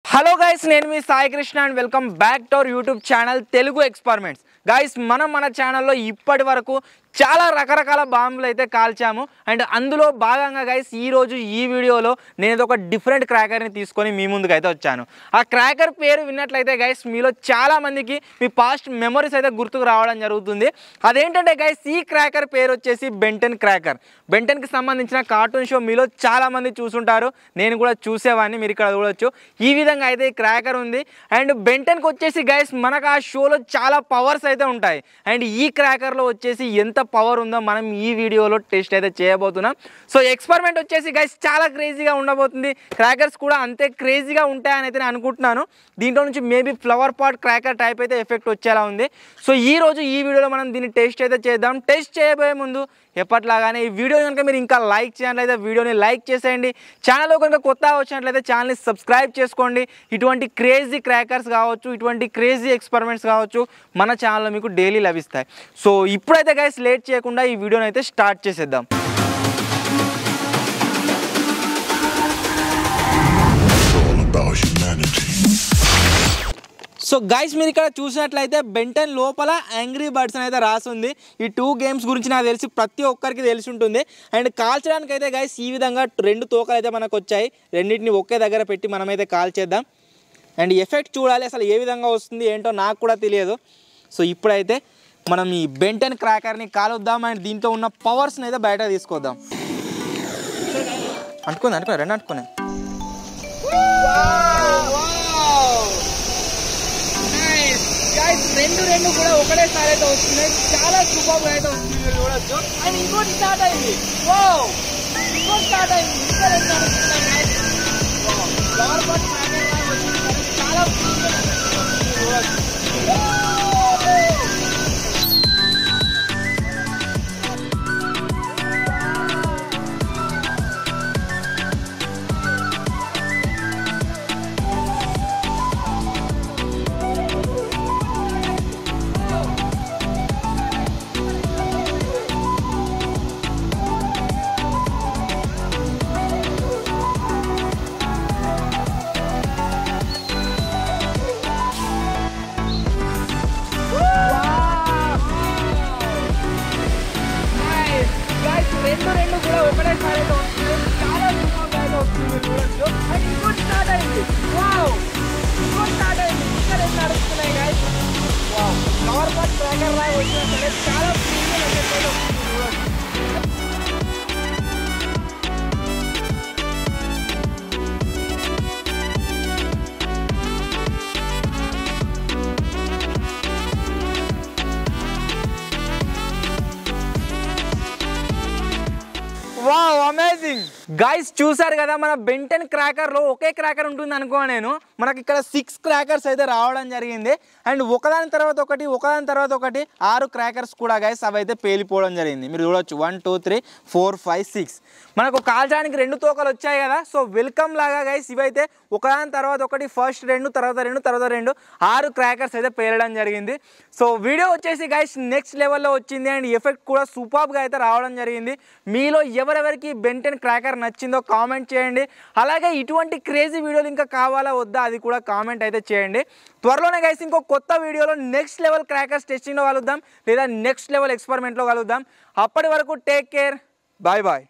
Hello guys నేను మీ Sai Krishna and welcome back to our YouTube channel Telugu experiments guys మనం మన ఛానల్లో ఇప్పటి వరకు చాలా రకరకాల బాంబులు అయితే కాల్చాము అండ్ అందులో భాగంగా గైస్ ఈరోజు ఈ వీడియోలో నేను ఒక డిఫరెంట్ క్రాకర్ని తీసుకొని మీ ముందుకు అయితే వచ్చాను ఆ క్రాకర్ పేరు విన్నట్లయితే గైస్ మీలో చాలా మందికి మీ పాస్ట్ మెమరీస్ అయితే గుర్తుకు రావడం జరుగుతుంది అదేంటంటే గైస్ ఈ క్రాకర్ పేరు వచ్చేసి బెంటన్ క్రాకర్ బెంటన్కి సంబంధించిన కార్టూన్ షో మీలో చాలా మంది చూసుంటారు నేను కూడా చూసేవాడిని మీరు ఇక్కడ చూడొచ్చు ఈ విధంగా అయితే ఈ క్రాకర్ ఉంది అండ్ బెంటన్కి వచ్చేసి గైస్ మనకు ఆ షోలో చాలా పవర్స్ అయితే ఉంటాయి అండ్ ఈ క్రాకర్లో వచ్చేసి ఎంత పవర్ ఉందో మనం ఈ వీడియోలో టెస్ట్ అయితే చేయబోతున్నాం సో ఎక్స్పెరిమెంట్ వచ్చేసి గైస్ చాలా క్రేజీగా ఉండబోతుంది క్రాకర్స్ కూడా అంతే క్రేజీగా ఉంటాయని అయితే నేను అనుకుంటున్నాను దీంట్లో నుంచి maybe flower pot cracker type అయితే ఎఫెక్ట్ వచ్చేలా ఉంది సో ఈ రోజు ఈ వీడియోలో మనం దీన్ని టెస్ట్ అయితే చేద్దాం టెస్ట్ చేయబోయే ముందు ఎప్పట్లాగానే ఈ వీడియో కనుక మీరు ఇంకా లైక్ చేయాలైతే వీడియోని లైక్ చేసేయండి ఛానల్లో కనుక కొత్తగా వచ్చినట్లయితే ఛానల్ని సబ్స్క్రైబ్ చేసుకోండి ఇటువంటి క్రేజీ క్రాకర్స్ కావచ్చు ఇటువంటి క్రేజీ ఎక్స్పెరిమెంట్స్ కావచ్చు మన ఛానల్లో మీకు డైలీ లభిస్తాయి సో ఇప్పుడైతే గైస్ లేట్ చేయకుండా ఈ వీడియోని అయితే స్టార్ట్ చేసేద్దాం It's all about humanity. So guys మీరు ఇక్కడ చూసినట్లయితే బెంటన్ లోపల యాంగ్రీ బర్డ్స్ అని అయితే రాసింది ఈ టూ గేమ్స్ గురించి నాకు తెలిసి ప్రతి ఒక్కరికి తెలిసి ఉంటుంది అండ్ కాల్చడానికి అయితే గైస్ ఈ విధంగా రెండు తోకలు అయితే మనకు వచ్చాయి రెండింటిని ఒకే దగ్గర పెట్టి మనమైతే కాల్చేద్దాం అండ్ ఎఫెక్ట్ చూడాలి అసలు ఏ విధంగా వస్తుంది ఏంటో నాకు కూడా తెలియదు సో ఇప్పుడైతే మనం ఈ బెంటన్ క్రాకర్ని కాలుద్దాం అండ్ దీంతో ఉన్న పవర్స్ని అయితే బయట తీసుకొద్దాం అంటుకుంది అనుకున్నా రెండు అనుకున్నాయి గైస్ రెండు రెండు కూడా ఒకటేసారి అయితే వస్తున్నాయి చాలా సూపర్ అయితే వస్తుంది మీరు చూడొచ్చు అండ్ ఇంకోటి స్టార్ట్ అయింది వావ్ ఇంకోటి స్టార్ట్ అయింది ఇంకా రెండు నడుస్తున్నాయి guys. Wow. Flower pot cracker లాగా వచ్చింది కానీ చాలా super గా వస్తుంది మీరు చూడొచ్చు. గైస్ రెండు రెండు కూడా ఒకటేసారి అయితే వస్తున్నాయి చాలా సూపర్గా అయితే వస్తుంది మీరు చూడొచ్చు అండ్ ఇంకోటి స్టార్ట్ అయింది వావ్ ఇంకోటి స్టార్ట్ అయింది ఇంకా రెండు నడుస్తున్నాయి guys wow flower pot cracker లాగా వచ్చినా సరే చాలా ప్రీమియం ఎఫెక్ట్ అయితే వస్తుంది చూడొచ్చు వావ్ అమేజింగ్ గైస్ చూసారు కదా మన బెంటన్ క్రాకర్ లో ఒకే క్రాకర్ ఉంటుంది అనుకో నేను మనకి ఇక్కడ సిక్స్ క్రాకర్స్ అయితే రావడం జరిగింది అండ్ ఒకదాని తర్వాత ఒకటి ఒకదాని తర్వాత ఒకటి ఆరు క్రాకర్స్ కూడా గైస్ అవి అయితే పేలిపోవడం జరిగింది మీరు చూడొచ్చు one two three four five six మనకు కాల్చడానికి రెండు తోకలు వచ్చాయి కదా సో వెల్కమ్ లాగా గైస్ ఇవైతే ఒకదాని తర్వాత ఒకటి ఫస్ట్ రెండు తర్వాత రెండు తర్వాత రెండు ఆరు క్రాకర్స్ అయితే పేలడం జరిగింది సో వీడియో వచ్చేసి గైస్ నెక్స్ట్ లెవెల్లో వచ్చింది అండ్ ఎఫెక్ట్ కూడా సూపర్గా అయితే రావడం జరిగింది మీలో ఎవరెవరికి బెంటెన్ క్రాకర్ నచ్చిందో కామెంట్ చేయండి అలాగే ఇటువంటి క్రేజీ వీడియోలు ఇంకా కావాలా వద్దా అది కూడా కామెంట్ అయితే చేయండి త్వరలోనే గైస్ ఇంకో కొత్త వీడియోలో నెక్స్ట్ లెవెల్ క్రాకర్స్ టెస్టింగ్లో కలుద్దాం లేదా నెక్స్ట్ లెవెల్ ఎక్స్పెరిమెంట్లో కలుద్దాం అప్పటి వరకు టేక్ కేర్ బాయ్ బాయ్